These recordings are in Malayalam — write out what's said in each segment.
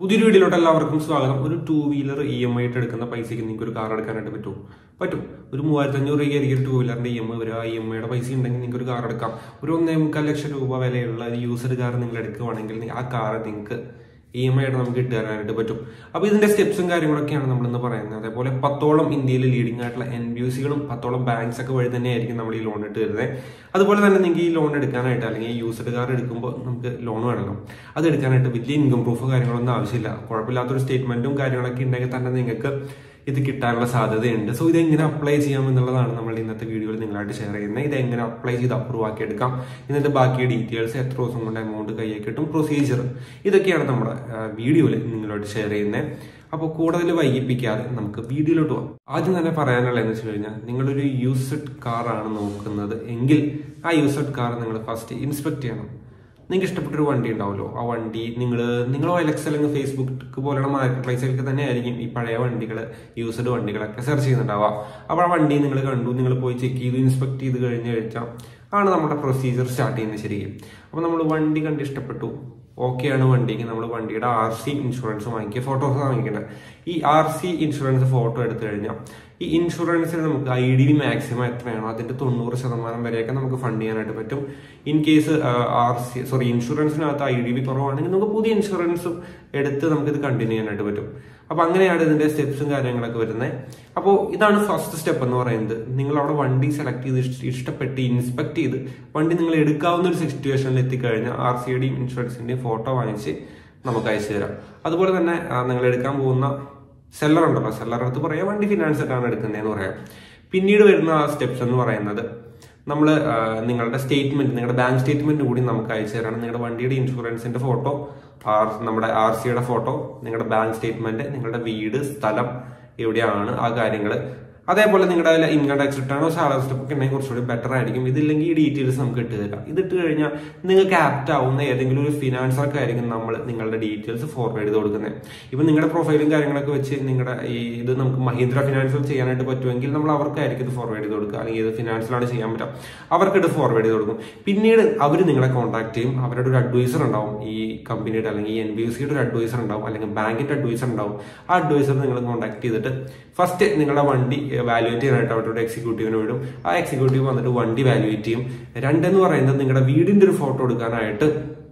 പുതിയൊരു വീഡിയോയിലോട്ട് എല്ലാവർക്കും സ്വാഗതം ഒരു two wheeler E M I ആയിട്ട് എടുക്കുന്ന പൈസയ്ക്ക് നിങ്ങൾക്ക് ഒരു കാർ എടുക്കാനായിട്ട് പറ്റുമോ പറ്റും ഒരു മൂവായിരത്തി അഞ്ഞൂറ് രൂപയ്ക്ക് ഒരു ടൂ വീലറിന്റെ ഇ എം ഐ വരിക ഇ എം ഐയുടെ പൈസ ഉണ്ടെങ്കിൽ നിങ്ങൾക്ക് ഒരു കാർ എടുക്കാം ഒരു ഒന്നേ മുക്കാൽ ലക്ഷം രൂപ വിലയുള്ള ഒരു യൂസർ കാർ നിങ്ങൾ എടുക്കുവാണെങ്കിൽ നി- ആ കാർ നിങ്ങൾക്ക് ഇ എം ഐ ആയിട്ട് നമുക്ക് ഇട്ട് തരാനായിട്ട് പറ്റും അപ്പോൾ ഇതിന്റെ സ്റ്റെപ്സും കാര്യങ്ങളൊക്കെയാണ് നമ്മൾ ഇന്ന് പറയുന്നത് അതേപോലെ പത്തോളം ഇന്ത്യയിൽ ലീഡിംഗ് ആയിട്ടുള്ള എൻ ബി യു സികളും പത്തോളം ബാങ്ക്സ് ഒക്കെ വഴി തന്നെയായിരിക്കും നമ്മൾ ഈ ലോൺ ഇട്ട് തരുന്നത് അതുപോലെ തന്നെ നിങ്ങൾക്ക് ഈ ലോൺ എടുക്കാനായിട്ട് അല്ലെങ്കിൽ ഈ യൂസ്ഡ് കാർ എടുക്കുമ്പോൾ നമുക്ക് ലോൺ വേണമല്ലോ അത് എടുക്കാനായിട്ട് വലിയ ഇൻകം പ്രൂഫ് കാര്യങ്ങളൊന്നും ആവശ്യമില്ല കുഴപ്പമില്ലാത്തൊരു സ്റ്റേറ്റ്മെന്റും കാര്യങ്ങളൊക്കെ ഉണ്ടെങ്കിൽ തന്നെ നിങ്ങൾക്ക് ഇത് കിട്ടാനുള്ള സാധ്യതയുണ്ട് സോ ഇത് എങ്ങനെ അപ്ലൈ ചെയ്യാം എന്നുള്ളതാണ് നമ്മൾ ഇന്നത്തെ വീഡിയോയിൽ നിങ്ങളായിട്ട് ഷെയർ ചെയ്യുന്നത് ഇത് എങ്ങനെ അപ്ലൈ ചെയ്ത് അപ്രൂവ് ആക്കി എടുക്കാം എന്നിട്ട് ബാക്കി ഡീറ്റെയിൽസ് എത്ര ദിവസം കൊണ്ട് എമൗണ്ട് കയ്യിൽ കിട്ടും പ്രൊസീജിയർ ഇതൊക്കെയാണ് നമ്മുടെ വീഡിയോയിൽ നിങ്ങളോട് ഷെയർ ചെയ്യുന്നത് അപ്പോൾ കൂടുതൽ വൈകിപ്പിക്കാതെ നമുക്ക് വീഡിയോയിലോട്ട് പോകാം ആദ്യം തന്നെ പറയാനുള്ളതെന്ന് വെച്ച് കഴിഞ്ഞാൽ നിങ്ങളൊരു യൂസ്ഡ് കാറാണ് നോക്കുന്നത് എങ്കിൽ ആ യൂസ്ഡ് കാർ നിങ്ങൾ ഫസ്റ്റ് ഇൻസ്പെക്ട് ചെയ്യണം നിങ്ങൾക്ക് ഇഷ്ടപ്പെട്ടൊരു വണ്ടി ഉണ്ടാവുമല്ലോ ആ വണ്ടി നിങ്ങൾ നിങ്ങൾ എലക്സ് അല്ലെങ്കിൽ ഫേസ്ബുക്ക് പോലെയുള്ള മാർക്കറ്റ് പ്ലേസിലൊക്കെ തന്നെ ആയിരിക്കും ഈ പഴയ വണ്ടികൾ യൂസ്ഡ് വണ്ടികളൊക്കെ സെർച്ച് ചെയ്യുന്നുണ്ടാവുക അപ്പോൾ ആ വണ്ടി നിങ്ങൾ കണ്ടു നിങ്ങൾ പോയി ചെക്ക് ചെയ്തു ഇൻസ്പെക്ട് ചെയ്ത് കഴിഞ്ഞ് കഴിഞ്ഞാൽ ആണ് നമ്മുടെ പ്രൊസീജിയർ സ്റ്റാർട്ട് ചെയ്യുന്നത് ശരിക്കും അപ്പോൾ നമ്മൾ വണ്ടി കണ്ട് ഇഷ്ടപ്പെട്ടു ഓക്കെയാണ് വണ്ടിക്ക് നമ്മൾ വണ്ടിയുടെ ആർ സി ഇൻഷുറൻസ് വാങ്ങിക്കുക ഫോട്ടോസ് വാങ്ങിക്കേണ്ടത് ഈ ആർ സി ഇൻഷുറൻസ് ഫോട്ടോ എടുത്തു കഴിഞ്ഞാൽ ഈ ഇൻഷുറൻസിന് നമുക്ക് ഐ ഡി മാക്സിമം എത്രയാണോ അതിന്റെ തൊണ്ണൂറ് ശതമാനം വരെയൊക്കെ നമുക്ക് ഫണ്ട് ചെയ്യാനായിട്ട് പറ്റും in case R C sorry ഇൻഷുറൻസിനകത്ത് ഐ ഡി ബി കുറവാണെങ്കിൽ നമുക്ക് പുതിയ ഇൻഷുറൻസും എടുത്ത് നമുക്ക് ഇത് കണ്ടിന്യൂ ചെയ്യാനായിട്ട് പറ്റും അപ്പൊ അങ്ങനെയാണ് ഇതിന്റെ സ്റ്റെപ്സും കാര്യങ്ങളൊക്കെ വരുന്നത് അപ്പോൾ ഇതാണ് ഫസ്റ്റ് സ്റ്റെപ്പ് എന്ന് പറയുന്നത് നിങ്ങൾ അവിടെ വണ്ടി സെലക്ട് ചെയ്ത് ഇഷ്ട- ഇഷ്ടപ്പെട്ട് ഇൻസ്പെക്ട് ചെയ്ത് വണ്ടി നിങ്ങൾ എടുക്കാവുന്ന ഒരു സിറ്റുവേഷനിൽ എത്തിക്കഴിഞ്ഞാൽ ആർ സിയുടെയും ഇൻഷുറൻസിന്റെയും ഫോട്ടോ വാങ്ങിച്ച് നമുക്ക് അയച്ചു തരാം അതുപോലെ തന്നെ ആ, നിങ്ങൾ എടുക്കാൻ പോകുന്ന സെല്ലർ ഉണ്ടല്ലോ സെല്ലർ അടുത്ത് പറയാം വണ്ടി ഫിനാൻസ് ആയിട്ടാണ് എടുക്കുന്നതെന്ന് പറയാം പിന്നീട് വരുന്ന ആ സ്റ്റെപ്സ് എന്ന് പറയുന്നത് നമ്മൾ നിങ്ങളുടെ സ്റ്റേറ്റ്മെന്റ് നിങ്ങളുടെ ബാങ്ക് സ്റ്റേറ്റ്മെന്റ് കൂടി നമുക്ക് അയച്ചു തരണം നിങ്ങളുടെ വണ്ടിയുടെ ഇൻഷുറൻസിന്റെ ഫോട്ടോ ആർ നമ്മുടെ ആർ സിയുടെ ഫോട്ടോ നിങ്ങളുടെ ബാങ്ക് സ്റ്റേറ്റ്മെന്റ് നിങ്ങളുടെ വീട് സ്ഥലം എവിടെയാണ് ആ കാര്യങ്ങൾ അതേപോലെ നിങ്ങളുടെ ഇൻകം ടാക്സ് റിട്ടേണോ സാലറി സ്റ്റെപ്പ് ഒക്കെ ഉണ്ടെങ്കിൽ കുറച്ചുകൂടി ബെറ്റർ ആയിരിക്കും ഇതില്ലെങ്കിൽ ഈ ഡീറ്റെയിൽസ് നമുക്ക് ഇട്ട് തരാം ഇതിട്ട് കഴിഞ്ഞാൽ നിങ്ങൾക്ക് ആപ്റ്റ് ആവുന്ന ഏതെങ്കിലും ഒരു ഫിനാൻസർക്ക് ആയിരിക്കും നമ്മൾ നിങ്ങളുടെ ഡീറ്റെയിൽസ് ഫോർവേഡ് ചെയ്ത് കൊടുക്കുന്നത് ഇപ്പം നിങ്ങളുടെ പ്രൊഫൈലും കാര്യങ്ങളൊക്കെ വെച്ച് നിങ്ങളുടെ ഈ ഇത് നമുക്ക് മഹീന്ദ്ര ഫിനാൻസിൽ ചെയ്യാനായിട്ട് പറ്റുമെങ്കിൽ നമ്മൾ അവർക്കായിരിക്കും ഇത് ഫോർവേഡ് ചെയ്ത് കൊടുക്കുക അല്ലെങ്കിൽ ഇത് ഫിനാൻസിലാണ് ചെയ്യാൻ പറ്റുക അവർക്ക് ഇത് ഫോർവേഡ് ചെയ്ത് കൊടുക്കും പിന്നീട് അവർ നിങ്ങളെ കോൺടാക്ട് ചെയ്യും അവരുടെ ഒരു അഡ്വൈസർ ഉണ്ടാവും ഈ കമ്പനിയുടെ അല്ലെങ്കിൽ എൻ ബി സിയുടെ ഒരു അഡ്വൈസർ ഉണ്ടാവും അല്ലെങ്കിൽ ബാങ്കിന്റെ അഡ്വൈസർ ഉണ്ടാവും ആ അഡ്വൈസർ നിങ്ങൾ കോൺടാക്ട് ചെയ്തിട്ട് ഫസ്റ്റ് നിങ്ങളുടെ വണ്ടി വാല്യുവേറ്റ് ചെയ്യാനായിട്ട് അവരുടെ എക്സിക്യൂട്ടീവിന് വിടും ആ എക്സിക്യൂട്ടീവ് വന്നിട്ട് വണ്ടി വാല്യുവേറ്റ് ചെയ്യും രണ്ടെന്ന് പറയുന്നത് നിങ്ങളുടെ വീടിന്റെ ഒരു ഫോട്ടോ എടുക്കാനായിട്ട്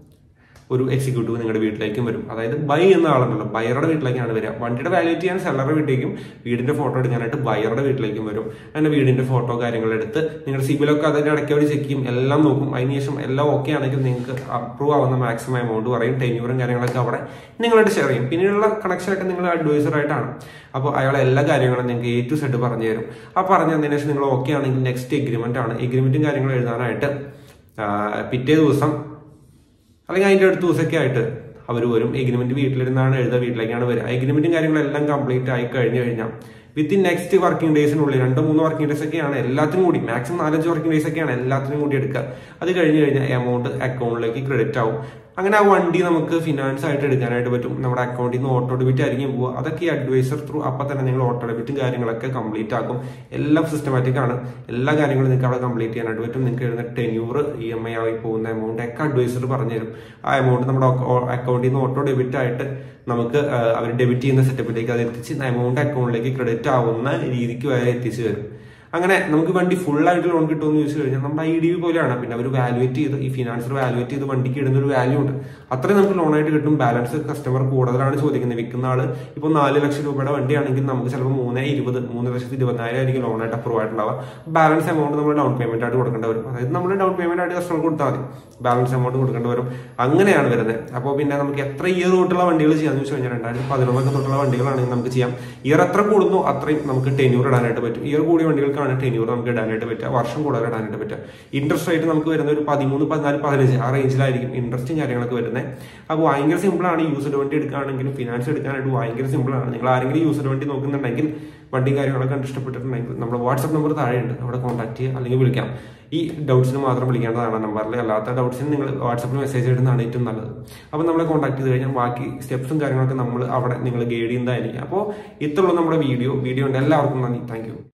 ഒരു എക്സിക്യൂട്ടീവ് നിങ്ങളുടെ വീട്ടിലേക്കും വരും അതായത് ബൈ എന്ന ആളുണ്ടല്ലോ ബയറുടെ വീട്ടിലേക്കാണ് വരിക വണ്ടിയുടെ വാല്യൂറ്റ് ചെയ്യാൻ സെല്ലറുടെ വീട്ടിലേക്കും വീടിന്റെ ഫോട്ടോ എടുക്കാനായിട്ട് ബയറുടെ വീട്ടിലേക്കും വരും അങ്ങനെ വീടിന്റെ ഫോട്ടോ കാര്യങ്ങൾ എടുത്ത് നിങ്ങളുടെ സിബിലൊക്കെ അതിന്റെ ഇടയ്ക്ക് അവർ ചെക്ക് ചെയ്യും എല്ലാം നോക്കും അതിനുശേഷം എല്ലാം ഓക്കെ ആണെങ്കിൽ നിങ്ങൾക്ക് അപ്രൂവ് ആവുന്ന മാക്സിമം എമൗണ്ട് പറയും ടെന്യൂറും കാര്യങ്ങളൊക്കെ അവിടെ നിങ്ങളായിട്ട് ഷെയർ ചെയ്യും പിന്നീടുള്ള കണക്ഷൻ ഒക്കെ നിങ്ങൾ അഡ്വൈസർ ആയിട്ടാണ് അപ്പോൾ അയാൾ എല്ലാ കാര്യങ്ങളും നിങ്ങൾക്ക് എ ടു സെറ്റ് പറഞ്ഞു തരും ആ പറഞ്ഞു തന്നതിന് ശേഷം നിങ്ങൾ ഓക്കെ ആണെങ്കിൽ നെക്സ്റ്റ് എഗ്രിമെന്റ് ആണ് എഗ്രിമെന്റും കാര്യങ്ങളും എഴുതാനായിട്ട് ആ, പിറ്റേ ദിവസം അല്ലെങ്കിൽ അതിന്റെ അടുത്ത ദിവസമൊക്കെ ആയിട്ട് അവർ വരും എഗ്രിമെന്റ് വീട്ടിലിരുന്നാണ് എഴുതുക വീട്ടിലേക്കാണ് വരിക എഗ്രിമെന്റും കാര്യങ്ങളെല്ലാം കംപ്ലീറ്റ് ആയി കഴിഞ്ഞു കഴിഞ്ഞാൽ വിത്തിൻ നെക്സ്റ്റ് വർക്കിംഗ് ഡേയ്സിനുള്ളിൽ രണ്ടോ മൂന്നോ വർക്കിംഗ് ഡേയ്സ് ഒക്കെയാണ് എല്ലാത്തിനും കൂടി മാക്സിമം നാലഞ്ച് വർക്കിംഗ് ഡേയ്സ് ഒക്കെയാണ് എല്ലാത്തിനും കൂടി എടുക്കുക അത് കഴിഞ്ഞ് കഴിഞ്ഞാൽ എമൗണ്ട് അക്കൗണ്ടിലേക്ക് ക്രെഡിറ്റ് ആവും അങ്ങനെ ആ വണ്ടി നമുക്ക് ഫിനാൻസ് ആയിട്ട് എടുക്കാനായിട്ട് പറ്റും നമ്മുടെ അക്കൗണ്ടിൽ നിന്ന് ഓട്ടോ ഡെബിറ്റ് ആയിരിക്കും പോവുക അതൊക്കെ ഈ അഡ്വൈസർ ത്രൂ അപ്പം തന്നെ നിങ്ങൾ ഓട്ടോ ഡെബിറ്റും കാര്യങ്ങളൊക്കെ കംപ്ലീറ്റ് ആക്കും എല്ലാം സിസ്റ്റമാറ്റിക് ആണ് എല്ലാ കാര്യങ്ങളും നിങ്ങൾക്ക് അവിടെ കംപ്ലീറ്റ് ചെയ്യാനായിട്ട് പറ്റും നിങ്ങൾക്ക് എഴുതുന്ന ടെന്യൂർ ഇ എം ഐ ആയി പോകുന്ന എമൗണ്ട് ഒക്കെ അഡ്വൈസർ പറഞ്ഞു തരും ആ എമൗണ്ട് നമ്മുടെ അക്കൗണ്ടിൽ നിന്ന് ഓട്ടോ ഡെബിറ്റ് ആയിട്ട് നമുക്ക് അവർ ഡെബിറ്റ് ചെയ്യുന്ന സെറ്റപ്പിലേക്ക് അത് എത്തിച്ച് എമൗണ്ട് അക്കൗണ്ടിലേക്ക് ക്രെഡിറ്റ് ആവുന്ന രീതിക്ക് വരെ എത്തിച്ചു തരും അങ്ങനെ നമുക്ക് വണ്ടി ഫുൾ ആയിട്ട് ലോൺ കിട്ടുമെന്ന് ചോദിച്ചു കഴിഞ്ഞാൽ നമ്മുടെ ഐ ഡി ബി പോലെയാണ് പിന്നെ അവർ വാലുവേറ്റ് ചെയ്ത് ഈ ഫിനാൻസർ വാലുവേറ്റ് ചെയ്ത് വണ്ടിക്ക് ഇടുന്ന ഒരു വാല്യൂ ഉണ്ട് അത്രയും നമുക്ക് ലോൺ ആയിട്ട് കിട്ടും ബാലൻസ് കസ്റ്റമർ കൂടുതലാണ് ചോദിക്കുന്നത് വിൽക്കുന്ന ആള് ഇപ്പോൾ നാല് ലക്ഷം രൂപയുടെ വണ്ടിയാണെങ്കിൽ നമുക്ക് ചിലപ്പോൾ മൂന്ന് ഇരുപത് മൂന്ന് ലക്ഷത്തി ഇരുപതിനായിരം ആയിരിക്കും ലോൺ ആയിട്ട് അപ്രൂവ് ആയിട്ടുണ്ടാവുക ബാലൻസ് എമൗണ്ട് നമ്മൾ ഡൗൺ പേയ്മെന്റ് ആയിട്ട് കൊടുക്കേണ്ടി വരും അതായത് നമ്മൾ ഡൗൺ പേയ്മെന്റ് ആയിട്ട് കസ്റ്റമർ കൊടുത്താൽ മതി ബാലൻസ് എമൗണ്ട് കൊടുക്കേണ്ടി വരും അങ്ങനെയാണ് വരുന്നത് അപ്പോൾ പിന്നെ നമുക്ക് എത്ര ഇയർ തൊട്ടുള്ള വണ്ടികൾ ചെയ്യാന്ന് വെച്ച് കഴിഞ്ഞാൽ രണ്ടായിരത്തി പതിനൊന്നൊക്കെ തൊട്ടുള്ള വണ്ടികളാണെങ്കിൽ നമുക്ക് ചെയ്യാം ഇയർ എത്ര കൂടുന്നു അത്രയും നമുക്ക് ടെന്യൂർ ഇടാനായിട്ട് പറ്റും ഇയർ കൂടിയ വണ്ടികൾക്കാണ് ടെന്യൂർ നമുക്ക് ഇടാനായിട്ട് പറ്റുക വർഷം കൂടുതൽ ഇടാനായിട്ട് പറ്റുക ഇൻട്രസ്റ്റ് റേറ്റ് നമുക്ക് വരുന്ന ഒരു പതിമൂന്ന് പതിനാല് പതിനഞ്ച് ആ റേഞ്ചിലായിരിക്കും ഇൻട്രസ്റ്റും കാര്യങ്ങളൊക്കെ വരുന്നത് അപ്പോൾ ഭയങ്കര സിമ്പിൾ ആണ് യൂസ്ഡ് വണ്ടി എടുക്കുകയാണെങ്കിലും ഫിനാൻസ് എടുക്കാനായിട്ട് ഭയങ്കര സിമ്പിൾ ആണ് നിങ്ങൾ ആരെങ്കിലും യൂസ്ഡ് വണ്ടി നോക്കുന്നുണ്ടെങ്കിൽ വണ്ടിയും കാര്യങ്ങളൊക്കെ കണ്ട് ഇഷ്ടപ്പെട്ടിട്ടുണ്ടെങ്കിൽ നമ്മുടെ വാട്സ്ആപ്പ് നമ്പർ താഴെയുണ്ട് അവിടെ കോൺടാക്ട് ചെയ്യുക അല്ലെങ്കിൽ വിളിക്കാം ഈ ഡൗട്ട്സിന് മാത്രം വിളിക്കേണ്ടതാണ് നമ്പറിൽ അല്ലാത്ത ഡൗട്ട്സിന് നിങ്ങൾ വാട്സാപ്പിൽ മെസ്സേജ് ഇടുന്നതാണ് ഏറ്റവും നല്ലത് അപ്പോൾ നമ്മളെ കോൺടാക്ട് ചെയ്ത് കഴിഞ്ഞാൽ ബാക്കി സ്റ്റെപ്സും കാര്യങ്ങളൊക്കെ നമ്മൾ അവിടെ നിങ്ങൾ ഗൈഡ് ചെയ്യുന്നതായിരിക്കും അപ്പോൾ ഇത്രയുള്ള നമ്മുടെ വീഡിയോ വീഡിയോ ഉണ്ട് എല്ലാവർക്കും നന്ദി താങ്ക്